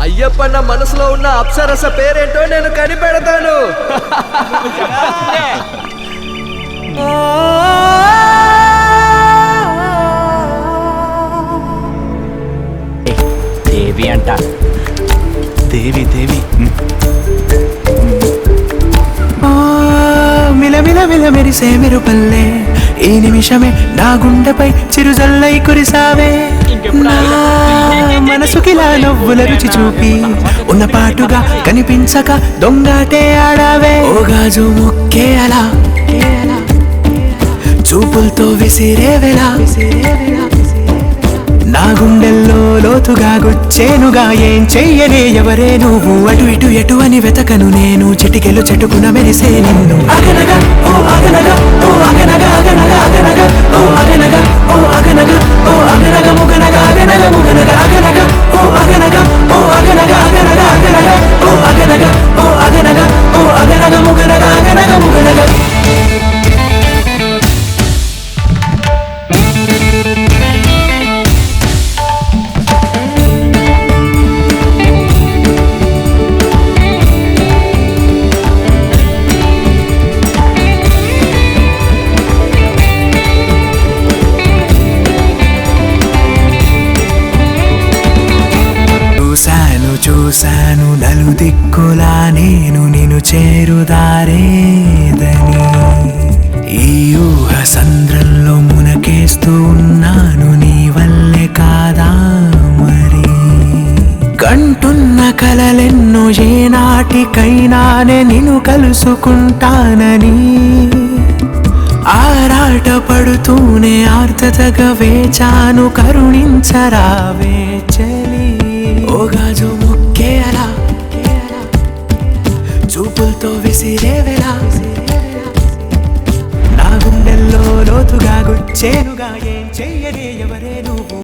అయ్యప్ప నా మనసులో ఉన్న అప్సరస పేరేంటో నేను కనిపెడతాను దేవి అంట దేవి దేవి ఆ, మిలమిల మిల మెరిసే మెరుపల్లే ఈ నిమిషమే నా గుండెపై చిరుజల్లై కురిసావే నా మనసుకిలా నవ్వుల రుచి చూపి ఉన్న పాటుగా కనిపించక దొంగాటే ఆడావే ఓ గాజు ముక్కే అలా చూపులతో విసిరే వేళ నా గుండెల్లో లోతుగా గుచ్చేనుగా ఏం చెయ్యనే ఎవరే నువ్వు అటు ఇటు ఎటు అని వెతకను నేను చిటికెలు చెట్టుకున మెరిసే నిన్ను అగనగా ఓ అగనగా ఓ అగనగా అగనగా అగనగా ఓ అగనగా ఓ అగనగా ఓ అగనగా ముగనగా అగనగా ముగనగా అగనగా ఓ అగనగా ఓ అగనగా అగనగా అగనగా ఓ అగనగా ఓ అగనగా ఓ అగనగా ముగనగా అగనగా ముగనగా చూశాను చూశాను నలు దిక్కులా నేను నిన్ను చేరుదారేదని ఈ ఊహ సంద్రంలో మునకేస్తూ ఉన్నాను నీ వల్లే కాదా మరి కంటున్న కలలెన్నో ఏనాటికైనానే నిన్ను కలుసుకుంటానని ఆరాట పడుతూనే ఆర్తతగా వేచాను కరుణించరావే చలి ఓ గాజు ముక్కే అలా చూపులతో విసిరే వేళ నా గుండెల్లో లోతుగా గుచ్చేనుగా ఏం చెయ్యనే ఎవరే నువ్వు